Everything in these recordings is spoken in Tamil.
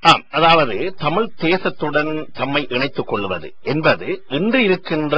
ஆம் அதாவது தமிழ் தேசத்துடன் தம்மை இணைத்துக் கொள்வது என்பது இன்று இருக்கின்ற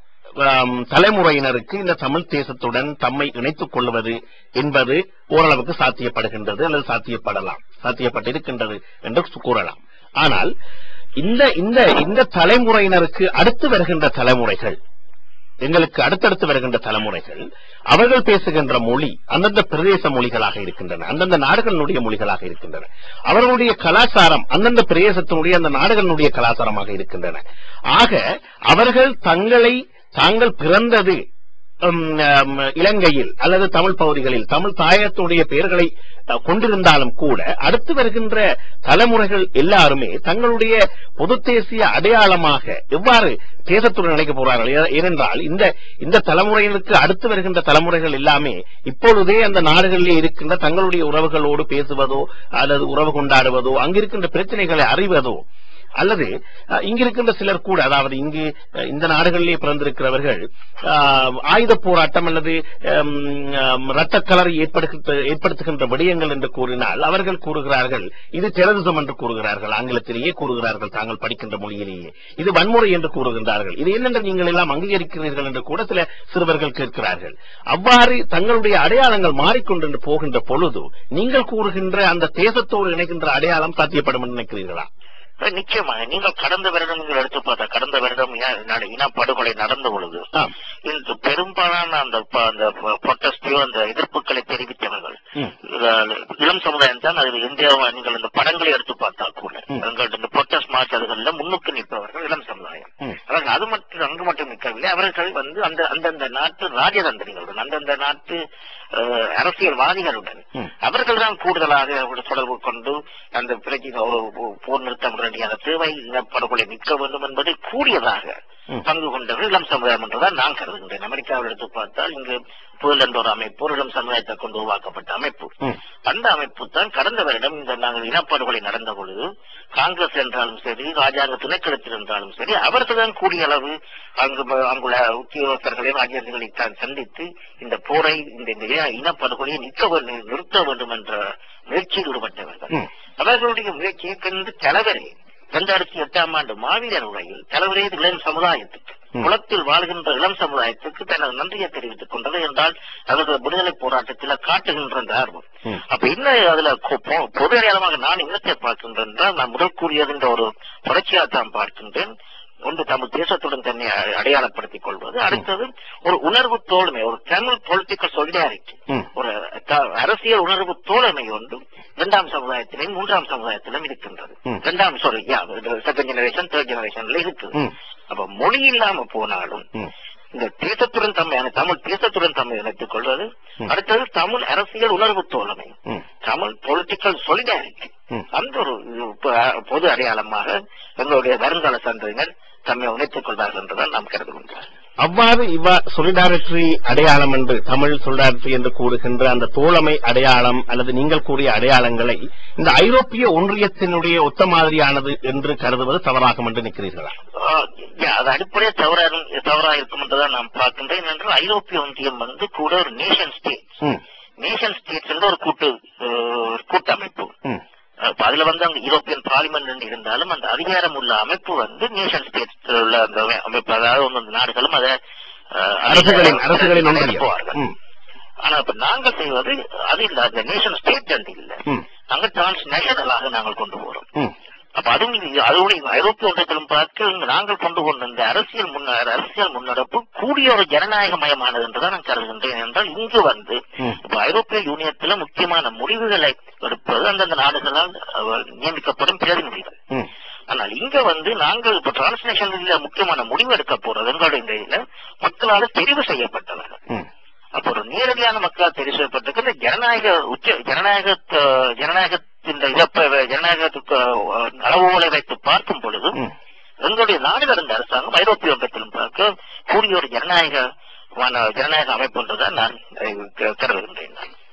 ஆம், தலைமுறையினருக்கு இந்த தமிழ் தேசத்துடன் தம்மை இணைத்துக் கொள்வது என்பது ஓரளவுக்கு சாத்தியப்படுகின்றது அல்லது சாத்தியப்படலாம் சாத்தியப்பட்டிருக்கின்றது என்று கூறலாம் ஆனால் இந்த இந்த இந்த தலைமுறையினருக்கு அடுத்து வருகின்ற தலைமுறைகள் எங்களுக்கு அடுத்தடுத்து வருகின்ற தலைமுறைகள் அவர்கள் பேசுகின்ற மொழி அந்தந்த பிரதேச மொழிகளாக இருக்கின்றன அந்தந்த நாடுகளினுடைய மொழிகளாக இருக்கின்றன அவர்களுடைய கலாச்சாரம் அந்தந்த பிரதேசத்தினுடைய அந்த நாடுகளினுடைய கலாச்சாரமாக இருக்கின்றன ஆக அவர்கள் தங்களை தாங்கள் பிறந்தது உம், உம், இலங்கையில் அல்லது தமிழ் பகுதிகளில் தமிழ் தாயத்துடைய பெயர்களை அஹ், கொண்டிருந்தாலும் கூட அடுத்து வருகின்ற தலைமுறைகள் எல்லாருமே தங்களுடைய பொது தேசிய அடையாளமாக எவ்வாறு தேசத்துடன் நினைக்க போறார்கள் ஏ- ஏனென்றால் இந்த இந்த தலைமுறையினருக்கு அடுத்து வருகின்ற தலைமுறைகள் எல்லாமே இப்பொழுதே அந்த நாடுகளிலே இருக்கின்ற தங்களுடைய உறவுகளோடு பேசுவதோ அல்லது உறவு கொண்டாடுவதோ அங்கிருக்கின்ற பிரச்சனைகளை அறிவதோ அல்லது அஹ், இங்கிருக்கின்ற சிலர் கூட அதாவது இங்கு அஹ், இந்த நாடுகளிலே பிறந்திருக்கிறவர்கள் அஹ், ஆயுத போராட்டம் அல்லது ஹம், ஹம், இரத்தக் கலரை ஏற்படுத்த- ஏற்படுத்துகின்ற விடயங்கள் என்று கூறினால் அவர்கள் கூறுகிறார்கள் இது டெரரிசம் என்று கூறுகிறார்கள் ஆங்கிலத்திலேயே கூறுகிறார்கள் தாங்கள் படிக்கின்ற மொழியிலேயே இது வன்முறை என்று கூறுகின்றார்கள் இது என்னென்று நீங்கள் எல்லாம் அங்கீகரிக்கிறீர்கள் என்று கூட சில சிறுவர்கள் கேட்கிறார்கள் அவ்வாறு தங்களுடைய அடையாளங்கள் மாறிக்கொண்டு போகின்ற பொழுது நீங்கள் கூறுகின்ற அந்த தேசத்தோடு இணைக்கின்ற அடையாளம் சாத்தியப்படும் என்று நினைக்கிறீர்களா நிச்சயமாக நீங்கள் கடந்த வருடம் நீங்கள் எடுத்து பார்த்தா கடந்த வருடம் இன- நட- இனப்படுகொலை நடந்த பொழுது ஆம். இன்று பெரும்பாலான அந்த ப- அந்த பொட்டஸ்டியோ அந்த எதிர்ப்புகளை தெரிவித்தவர்கள் ம். இத- இளம் சமுதாயம் தான் அதில் இந்தியா நீங்கள் இந்த படங்களை எடுத்து பார்த்தால் கூட ம். எங்கள் இந்த பொட்டஸ் மார்ச் அதுகளில் முன்னுக்கு நிற்பவர்கள் இளம் சமுதாயம் ம். அவர்கள் அது மட்டும் அங்கு மட்டும் நிற்கவில்லை அவர்கள் வந்து அந்த அந்தந்த நாட்டு ராஜதந்திரிகளுடன் அந்தந்த நாட்டு அஹ், அரசியல்வாதிகளுடன் ம். அவர்கள் தான் கூடுதலாக அவர்கள் தொடர்பு கொண்டு அந்த பிரச்சனை ஒரு போ- போர் நிறுத்தம் உடனடியாக தேவை இனப்படுகொலை நிற்க வேண்டும் என்பதை கூடியதாக ம். பங்கு கொண்டவர் இளம் சமுதாயம் என்றுதான் நான் கருதுகின்றேன் அமெரிக்காவில் எடுத்து பார்த்தால் இங்கு புயல் என்ற ஒரு அமைப்பு ஒரு இளம் சமுதாயத்தை கொண்டு உருவாக்கப்பட்ட அமைப்பு ம். அந்த அமைப்பு தான் கடந்த வருடம் இந்த நாங்கள் இனப்படுகொலை நடந்த பொழுது காங்கிரஸ் என்றாலும் சரி ராஜாங்க துணைக்கழகத்தில் என்றாலும் சரி அவர்கள் தான் கூடிய அளவு அங்கு அங்குள்ள உத்தியோகஸ்தர்களை ராஜ்யங்களை தான் சந்தித்து இந்த போரை இந்த இந்த இன- இனப்படுகொலையை நிற்க வேண்டும் நிறுத்த வேண்டும் என்ற முயற்சியில் ஈடுபட்டவர்கள் ம். அவர்களுடைய முயற்சியை கண்டு தலைவரே இரண்டாயிரத்தி எட்டாம் ஆண்டு மாவீரர் உரையில் தலைவரே இது இளம் சமுதாயத்துக்கு ம். குளத்தில் வாழ்கின்ற இளம் சமுதாயத்துக்கு தனது நன்றியை தெரிவித்துக் கொண்டது என்றால் அவர்கள் விடுதலை போராட்டத்தில் காட்டுகின்ற அந்த ஆர்வம் ம். அப்ப என்ன அதுல கொ- பொ- பொது அடையாளமாக நான் என்னத்தை பார்க்கின்றேன் என்றால் நான் முதல் கூறியதுன்ற ஒரு தொடர்ச்சியாக தான் பார்க்கின்றேன் ஒன்று தமிழ் தேசத்துடன் தன்னை அ- அடையாளப்படுத்திக் கொள்வது அடுத்தது ஒரு உணர்வு தோழமை ஒரு தமிழ் பொலிட்டிக்கல் சொலிடாரிட்டி ம். ஒரு த- அரசியல் உணர்வு தோழமை ஒன்று இரண்டாம் சமுதாயத்திலும் மூன்றாம் சமுதாயத்திலும் இருக்கின்றது ம். இரண்டாம் சாரி செகண்ட் ஜெனரேஷன் தேர்ட் ஜெனரேஷன்ல இருக்கு ம். அப்ப மொழி இல்லாம போனாலும் ம். இந்த தேசத்துடன் தம்மை தமிழ் தேசத்துடன் தம்மை இணைத்துக் கொள்வது ம். அடுத்தது தமிழ் அரசியல் உணர்வு தோழமை ம். தமிழ் பொலிட்டிக்கல் சொலிடாரிட்டி ம். அந்த ஒரு ப- பொது அடையாளமாக எங்களுடைய வருங்கால சந்ததியினர் தம்மை இணைத்துக் கொள்வார்கள் என்றுதான் நாம் கருதுகின்றோம் அவ்வாறு இவ்வா சொலிடாரிட்டி அடையாளம் என்று தமிழ் சொலிடாரிட்டி என்று கூறுகின்ற அந்த தோழமை அடையாளம் அல்லது நீங்கள் கூறிய அடையாளங்களை இந்த ஐரோப்பிய ஒன்றியத்தினுடைய ஒத்த மாதிரியானது என்று கருதுவது தவறாகும் என்று நிற்கிறீர்களா ஆஹ் yeah, அது அடிப்படையே தவறா தவறா இருக்கும் என்றுதான் நாம் பார்க்கின்றேன் என்றால் ஐரோப்பிய ஒன்றியம் வந்து கூட ஒரு நேஷன் ஸ்டேட் ம். நேஷன் ஸ்டேட்ஸ் என்ற ஒரு கூட்டு ஆஹ், கூட்டமைப்பு ம். அப்ப அதுல வந்து அங்க யூரோப்பியன் பார்லிமெண்ட் என்று இருந்தாலும் அந்த அதிகாரம் உள்ள அமைப்பு வந்து நேஷன் ஸ்டேட்ஸ் உள்ள அந்த அமைப்பு அதாவது ஒவ்வொரு நாடுகளும் அதை ஆஹ், அரசுகளின் அரசுகளின் ஒன்றியம் நடத்துவார்கள். ம். ஆனா இப்ப நாங்க செய்வது அது இல்ல அந்த நேஷன் ஸ்டேட் என்று இல்ல ம். நாங்க டிரான்ஸ் நேஷனலாக நாங்கள் கொண்டு போறோம் ம். அப்ப அதுவும் இது- அதோட ஐரோப்பிய ஒன்றியத்திலும் பார்க்க இங்கு நாங்கள் கொண்டு கொண்ட இந்த அரசியல் முன்ன அரசியல் முன்னெடுப்பு கூடிய ஒரு ஜனநாயக மயமானது என்றுதான் நான் கருதுகின்றேன் என்றால் இங்கு வந்து ம். இப்ப ஐரோப்பிய யூனியத்துல முக்கியமான முடிவுகளை எடுப்பது அந்தந்த நாடுகளால் அஹ், நியமிக்கப்படும் பிரதிநிதிகள் ம். ஆனால் இங்க வந்து நாங்கள் இப்ப டிரான்ஸ்நேஷனல்ல முக்கியமான முடிவு எடுக்க போறது எங்களுடைய இந்த இதுல மக்களால் தெரிவு செய்யப்பட்டவர்கள் ம். அப்ப ஒரு நேரடியான மக்களால் தெரிவு செய்யப்பட்டிருக்க இந்த ஜனநாயக உச்ச ஜனநாயக அஹ், ஜனநாயகத்தின் இழப்ப ஜனநாயகத்துக்கு அஹ், அளவுகளை வைத்து பார்க்கும் பொழுது ம். எங்களுடைய நாடு கடந்த அரசாங்கம் ஐரோப்பிய ஒன்றியத்திலும் பார்க்க கூடிய ஒரு ஜனநாயக ஜனநாயக அமைப்பு என்றுதான் நான் அஹ், க- கருதுகின்றேன் நான்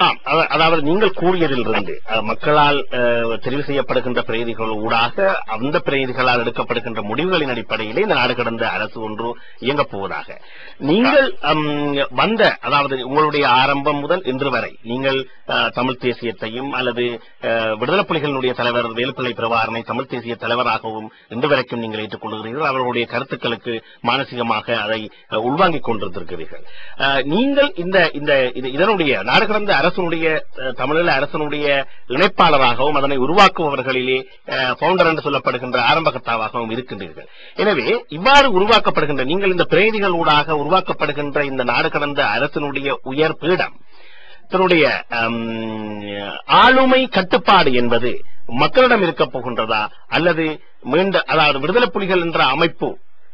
ஆம், அத- அதாவது நீங்கள் கூறியதிலிருந்து அஹ், மக்களால் அஹ், தெரிவு செய்யப்படுகின்ற பிரதிகள் ஊடாக அந்த பிரதிகளால் எடுக்கப்படுகின்ற முடிவுகளின் அடிப்படையிலே இந்த நாடு கடந்த அரசு ஒன்று இயங்கப் போவதாக நீங்கள் அம், வந்த அதாவது உங்களுடைய ஆரம்பம் முதல் இன்று வரை நீங்கள் அஹ், தமிழ் தேசியத்தையும் அல்லது அஹ், விடுதலை புலிகளினுடைய தலைவர் வேலுப்பிள்ளை பிரபாரனை தமிழ் தேசிய தலைவராகவும் இன்று வரைக்கும் நீங்கள் ஏற்றுக்கொள்கிறீர்கள் அவர்களுடைய கருத்துக்களுக்கு மானசீகமாக அதை அஹ், உள்வாங்கிக் கொண்டிருக்கிறீர்கள் அஹ், நீங்கள் இந்த இந்த இது- இதனுடைய நாடு கடந்த அரசனுடைய அஹ், தமிழீழ அரசனுடைய இணைப்பாளராகவும் அதனை உருவாக்குபவர்களிலே பவுண்டர் என்று சொல்லப்படுகின்ற ஆரம்பகர்த்தாவாகவும் இருக்கின்றீர்கள் எனவே இவ்வாறு உருவாக்கப்படுகின்ற நீங்கள் இந்த பிரதிகள் ஊடாக உருவாக்கப்படுகின்ற இந்த நாடு கடந்த அரசனுடைய உயர் பீடம் தன்னுடைய அம், ஆளுமை கட்டுப்பாடு என்பது மக்களிடம் இருக்கப் போகின்றதா அல்லது மீண்ட அதாவது விடுதலை புலிகள் என்ற அமைப்பு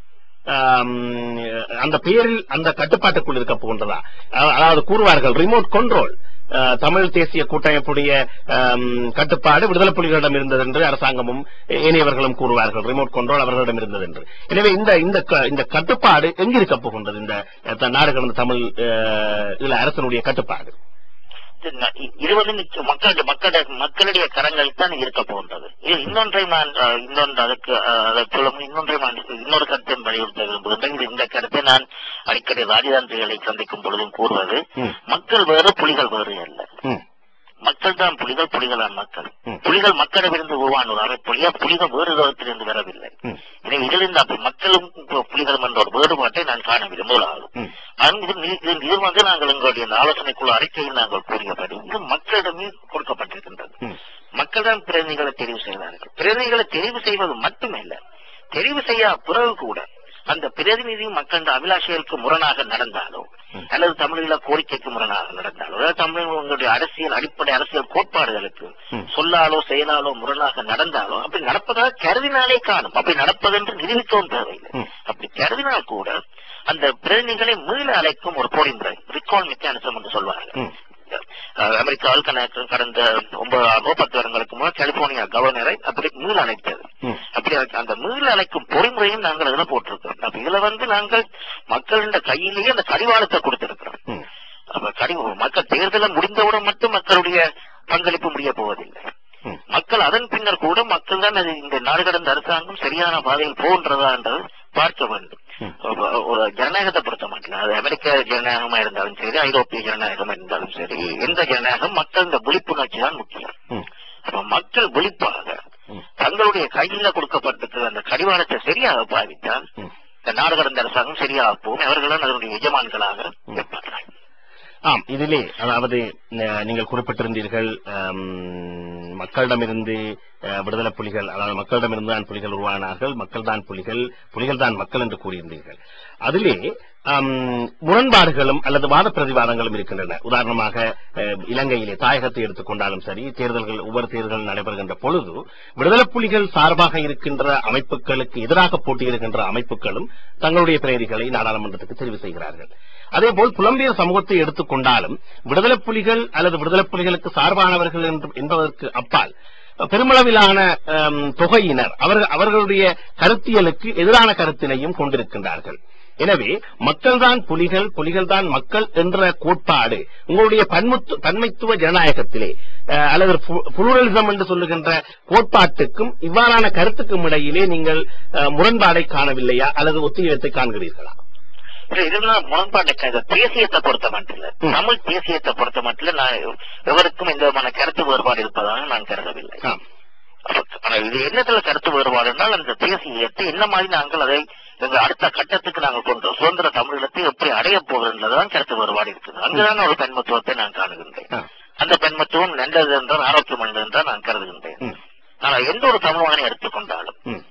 ஆம், அந்த பெயரில் அந்த கட்டுப்பாட்டுக்குள் இருக்க போகின்றதா அ- அதாவது கூறுவார்கள் ரிமோட் கண்ட்ரோல் தமிழ் தேசிய கூட்டமைப்புடைய ஆம், கட்டுப்பாடு விடுதலை புலிகளிடம் இருந்தது என்று அரசாங்கமும் ஏனையவர்களும் கூறுவார்கள் ரிமோட் கண்ட்ரோல் அவர்களிடம் இருந்தது என்று எனவே இந்த இந்த க- இந்த கட்டுப்பாடு எங்கிருக்க போகின்றது இந்த அஹ், நாடு கடந்த தமிழ் அஹ், இதுல அரசனுடைய கட்டுப்பாடு இது ந- இ- இது வந்து நிச்சயம் மக்களுடைய மக்களுடைய மக்களுடைய கரங்கள் தான் இருக்க போகின்றது இது இன்னொன்றை நான் அஹ், இன்னொன்று அதுக்கு அஹ், அதை சொல்ல இன்னொன்றை நான் இன்னொரு கருத்தை வலியுறுத்த விரும்புகின்றேன் இது இந்த கருத்தை நான் அடிக்கடி ராஜதந்திரிகளை சந்திக்கும் பொழுதும் கூறுவது ம். மக்கள் வேறு புலிகள் வேறு அல்ல ம், மக்கள் தான் புலிகள் புலிகள் தான் மக்கள் ம். புலிகள் மக்களிடமிருந்து உருவான ஒரு அமைப்புலிய புலிகள் வேறு விதத்திலிருந்து வரவில்லை ம். எனவே இதிலிருந்து அப்படி மக்களும் பு- புலிகளும் என்ற ஒரு வேறுபாட்டை நான் காணவில்லை முதலாவது ம். அங்கு இது இது- இது வந்து நாங்கள் எங்களுடைய இந்த ஆலோசனைக்குழு அறிக்கையில் நாங்கள் கூறியபடி இது மக்களிடமே கொடுக்கப்பட்டிருக்கின்றது ம். மக்கள் தான் பிரதிநிதிகளை தெரிவு செய்வார்கள் பிரதிநிதிகளை தெரிவு செய்வது மட்டுமல்ல தெரிவு செய்ய பிறகு கூட அந்த பிரதிநிதி மக்களின் அபிலாஷைகளுக்கு முரணாக நடந்தாலோ அல்லது தமிழீழ கோரிக்கைக்கு முரணாக நடந்தாலோ அதாவது தமிழர்களுடைய அரசியல் அடிப்படை அரசியல் கோட்பாடுகளுக்கு ம். சொல்லாலோ செயலாலோ முரணாக நடந்தாலோ அப்படி நடப்பதாக கருதினாலே காணும் அப்படி நடப்பதென்று நிரூபிக்கவும் தேவையில்லை ம். அப்படி கருதினால் கூட அந்த பிரதிநிதிகளை மீள அழைக்கும் ஒரு பொறிமுறை ரிகால் மெக்கானிசம் என்று சொல்வார்கள் ம். அஹ் அமெரிக்காவில் கணக்கு கடந்த ஒன்பதாகோ பத்து வருடங்களுக்கு முன்னர் கலிபோர்னியா கவர்னரை அப்படி மீள அழைத்தது ம். அப்படி அதுக்கு அந்த மீள அழைக்கும் பொறிமுறையும் நாங்கள் இதுல போட்டிருக்கிறோம் அப்ப இதுல வந்து நாங்கள் மக்களின் கையிலேயே அந்த கடிவாளத்தை கொடுத்திருக்கிறோம் ம். அப்ப கடி மக்கள் தேர்தலை முடிந்தவுடன் மட்டும் மக்களுடைய பங்களிப்பு முடிய போவதில்லை ம். மக்கள் அதன் பின்னர் கூட மக்கள் தான் அது இந்த நாடு கடந்த அரசாங்கம் சரியான பாதையில் போன்றதா என்றது பார்க்க வேண்டும் ம். ஒரு- ஒரு ஜனநாயகத்தை பொறுத்த மட்டும் அது அமெரிக்க ஜனநாயகமா இருந்தாலும் சரி ஐரோப்பிய ஜனநாயகமா இருந்தாலும் சரி எந்த ஜனநாயகம் மக்கள் இந்த விழிப்புணர்ச்சி தான் முக்கியம் ம். அப்ப மக்கள் விழிப்பாக ம். தங்களுடைய கையில கொடுக்கப்பட்டிருக்கிற அந்த கடிவாளத்தை சரியாக பாவித்தால் ம். இந்த நாடு கடந்த அரசாங்கம் சரியாக போகும் அவர்களும் அதனுடைய எஜமான்களாக இருப்பார்கள் ஆம் இதிலே அதாவது அஹ், நீங்கள் குறிப்பிட்டிருந்தீர்கள் ஆம், மக்களிடமிருந்து அஹ், விடுதலை புலிகள் அதாவது மக்களிடமிருந்து தான் புலிகள் உருவானார்கள் மக்கள் தான் புலிகள் புலிகள் தான் மக்கள் என்று கூறியிருந்தீர்கள் அதிலே ஆம், முரண்பாடுகளும் அல்லது வாத பிரதிவாதங்களும் இருக்கின்றன உதாரணமாக அஹ், இலங்கையிலே தாயகத்தை எடுத்துக்கொண்டாலும் சரி தேர்தல்கள் ஒவ்வொரு தேர்தல்கள் நடைபெறுகின்ற பொழுது விடுதலை புலிகள் சார்பாக இருக்கின்ற அமைப்புகளுக்கு எதிராக போட்டியிடுகின்ற அமைப்புகளும் தங்களுடைய பிரேரிகளை நாடாளுமன்றத்துக்கு தெரிவு செய்கிறார்கள் அதேபோல் புலம்பெயர் சமூகத்தை எடுத்துக்கொண்டாலும் விடுதலை புலிகள் அல்லது விடுதலை புலிகளுக்கு சார்பானவர்கள் என்று- என்பதற்கு அப்பால் பெருமளவிலான ஆம், தொகையினர் அவர்கள் அவர்களுடைய கருத்தியலுக்கு எதிரான கருத்தினையும் கொண்டிருக்கின்றார்கள் எனவே மக்கள்தான் புலிகள் புலிகள்தான் மக்கள் என்ற கோட்பாடு உங்களுடைய பன்முத்து பன்மைத்துவ ஜனநாயகத்திலே அஹ், அல்லது புளூரலிசம் என்று சொல்லுகின்ற கோட்பாட்டுக்கும் இவ்வாறான கருத்துக்கும் இடையிலே நீங்கள் அஹ், முரண்பாடை காணவில்லையா அல்லது ஒத்திகையத்தை காண்கிறீர்களா இல்ல, இதெல்லாம் முரண்பாடு இந்த தேசியத்தை பொறுத்த மட்டும் இல்ல ம். தமிழ் தேசியத்தை பொறுத்த மட்டும் இல்ல நான் எவருக்கும் எந்த விதமான கருத்து வேறுபாடு இருப்பதாக நான் கருதவில்லை ஆம். அப்ப, ஆனா இது என்னத்துல கருத்து வேறுபாடு என்றால் அந்த தேசியத்தை என்ன மாதிரி நாங்கள் அதை எங்க அடுத்த கட்டத்துக்கு நாங்கள் கொண்டு சுதந்திர தமிழீழத்தை எப்படி அடைய போகிறதுதான் கருத்து வேறுபாடு இருக்குது அங்குதான் ஒரு பெண்மத்துவத்தை நான் காணுகின்றேன் ஆ. அந்த பெண்மத்துவம் நல்லது என்றால் ஆரோக்கியமானது என்றால் நான் கருதுகின்றேன் ம். ஆனால் எந்த ஒரு தமிழ் மகனை எடுத்துக்கொண்டாலும் ம்.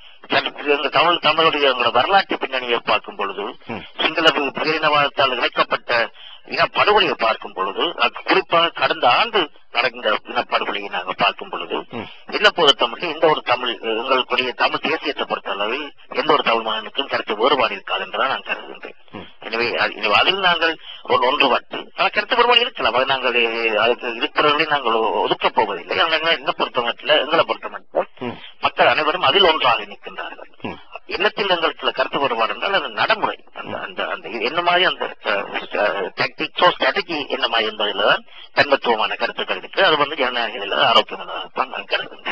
எங்க தமிழ் தமிழுடைய எங்களோட வரலாற்று பின்னணியை பார்க்கும் பொழுது ம். சிங்கள பேரினவாதத்தால் இணைக்கப்பட்ட இனப்படுகொலையை பார்க்கும் பொழுது அது குறிப்பாக கடந்த ஆண்டு நடந்த இனப்படுகொலையை நாங்கள் பார்க்கும் பொழுது ம். என்ன பொறுத்த மட்டும் எந்த ஒரு தமிழ் எங்களுடைய தமிழ் தேசியத்தை பொறுத்த அளவில் எந்த ஒரு தமிழ் மகனுக்கும் கருத்து வேறுபாடு இருக்காது என்றுதான் நான் கருதுகின்றேன் ம். எனவே அது- எனவே அதில் நாங்கள் ஒரு ஒன்றுபட்டு ஆனால் கருத்து வேறுபாடு இருக்கலாம் அதை நாங்கள் அஹ், அதுக்கு இருக்கிறவர்களை நாங்கள் ஒதுக்கப் போவதில்லை ஆனால் என்ன பொறுத்த மட்டும் எங்களை பொறுத்த மட்டும் ம். மக்கள் அனைவரும் அதில் ஒன்றாக நிற்கின்றார்கள் ம். எண்ணத்தில் எங்களுக்கு கருத்து வேறுபாடு என்றால் அது நடைமுறை அந்த அந்த அந்த இது என்ன மாதிரி அந்த அஹ், டாக்டிக்ஸோ ஸ்ட்ராட்டஜி என்னமா என்பதில் தான் தன்மத்துவமான கருத்துக்கள் இருக்கு அது வந்து ஜனநாயகத்தில் ஆரோக்கியமானதான் நான் கருதுகிறேன்